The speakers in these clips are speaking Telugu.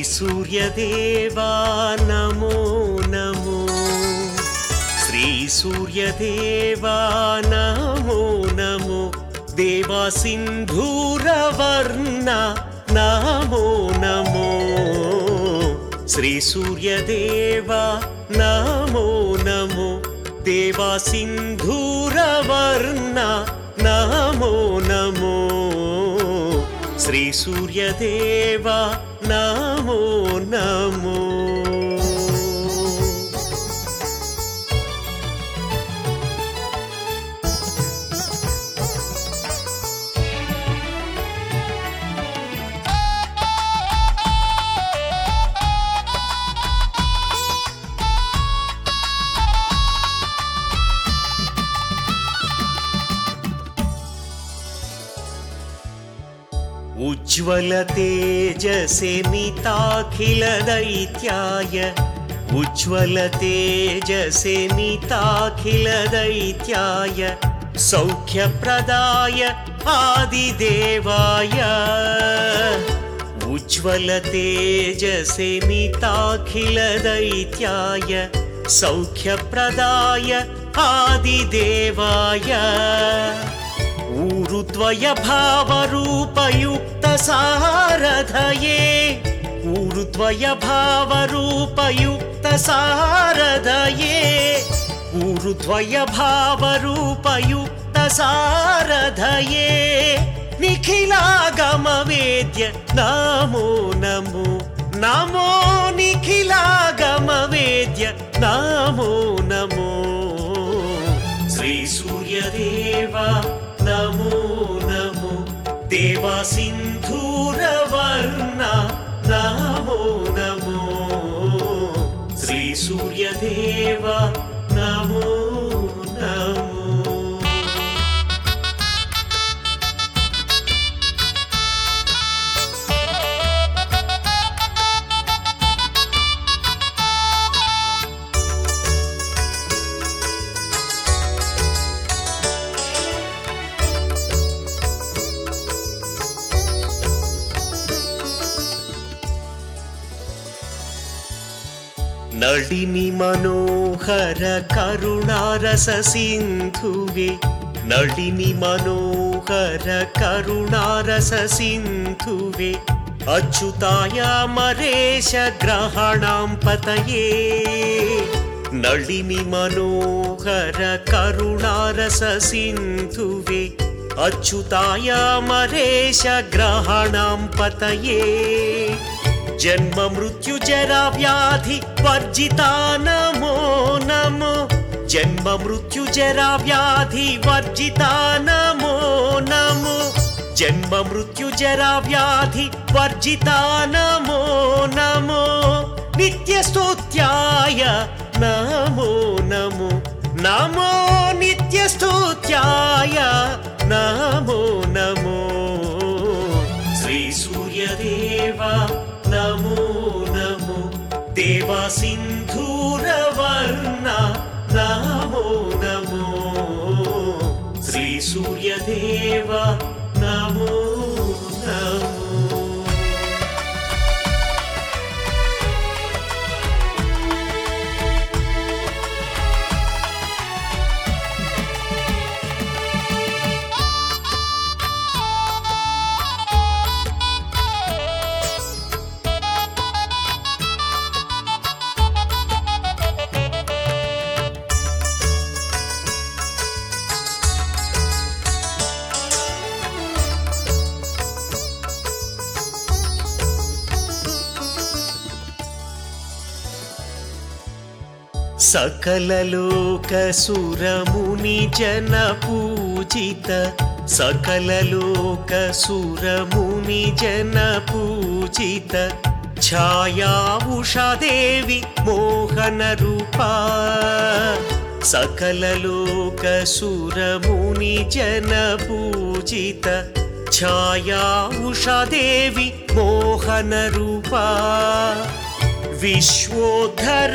श्रीसूर्यदेवा नमो नमो श्रीसूर्यदेवा नमो नमो देवा सिन्धूरवर्ण नमो नमो श्रीसूर्यदेवा नमो नमो देवा सिन्धूरवर्ण नमो नमो श्रीसूर्यदेवा नमो नमो उज्ज्वलतेजसे निताखिलदैत्याय उज्ज्वलतेजसे निताखिलदैत्याय सौख्यप्रदाय आदिदेवाय उज्ज्वलतेजसे निताखिलदैत्याय सौख्यप्रदाय आदिदेवाय ऊरुद्वयभावरूपयुक्तसारथये ऊरुद्वयभावरूपयुक्तसारथये ऊरुद्वयभावरूपयुक्तसारथये निखिलागमवेद्य नमो नमो नमो निखिलागमवेद्य नमो नमो श्रीसूर्यदेवा नमो नमो देवा सिन्धूरवर्ण नमो नमो श्रीसूर्यदेवा नमो नमो ನಳಿನಿ ಮನೋಹರ ಕರುಣಾರಸ ಸಿಂಧುವೆ ನಳಿನಿ ಮನೋಹರ ಕರುಣಾರಸ ಸಿಂಧುವೆ ಅಚ್ಯುತಾಯ ಮರೇಶ ಗ್ರಹಣಾಂ ಪತಯೇ ನಳಿನಿ ಮನೋಹರ ಕರುಣಾರಸ ಸಿಂಧುವೆ ಅಚ್ಯುತಾಯ ಮರೇಶ ಗ್ರಹಣಾಂ ಪತಯೇ जन्म मृत्यु जरा व्याधि वर्जिता नमो नमो जन्म मृत्यु जरा व्याधि वर्जिता नमो नमो जन्म मृत्यु जरा व्याधि वर्जिता नमो नमो नित्यस्तुत्याय नमो नमो नमो नित्यस्तुत्याय नमो नमो श्रीसूर्यदेवा नमो नमो देवा सिन्धूरवर्ण नमो नमो श्रीसूर्यदेवा नमो नमो सकललोकसुरमुनि जन पूजित सकललोकसुरमुनि जन पूजित छाया उषा देवी मोहनरूपा सकललोकसुरमुनि जन पूजित छाया उषा देवी मोहनरूपा विश्वोद्धर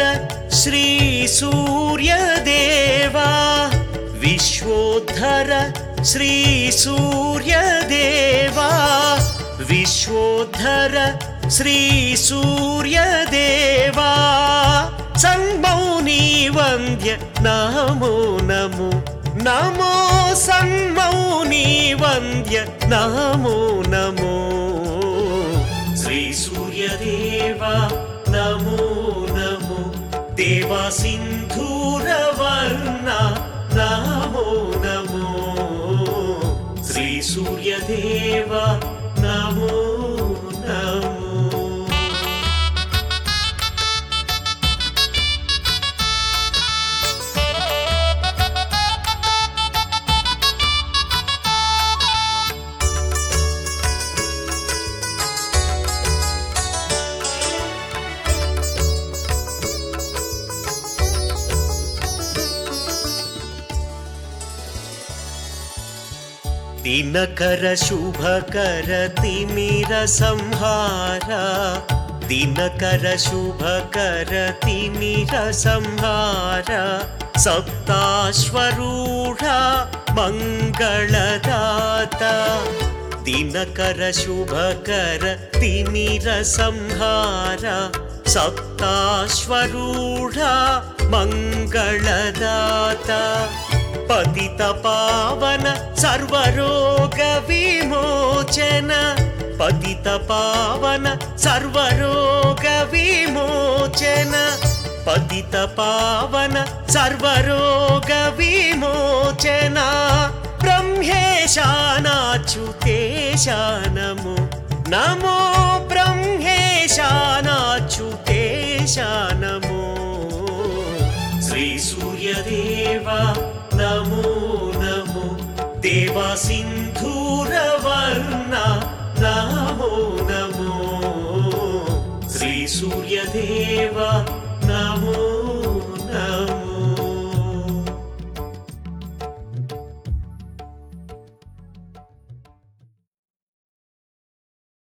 श्रीसूर्यदेवा विश्वोद्धर श्रीसूर्यदेवा विश्वोद्धर శ్రీ సూర్యదేవా సన్మౌని వంద్య నమో నమో నమో సన్మౌని వంద్య నమో నమో శ్రీ సూర్యదేవా నమో నమో దేవా సింధూరవర్ణ నమో నమో శ్రీ సూర్యదేవా నమో నమో दिनकर शुभकर तिमिर संहार दिनकर शुभकर तिमिर संहार सप्ताश्वरूढ मङ्गलदाता दिनकर शुभकर तिमिर संहार सप्ताश्वरूढ मङ्गलदाता పతిత పావన సర్వరోగ విమోచన పతిత పావన సర్వరోగ విమోచన పతిత పావన సర్వరోగ విమోచన బ్రహ్మేశానాచ్యుతేశానము నమో బ్రహ్మేశానాచ్యుతేశానము శ్రీ సూర్యదేవా నమో నమో దేవా సింధూరవర్ణ నమో నమో శ్రీ సూర్యదేవా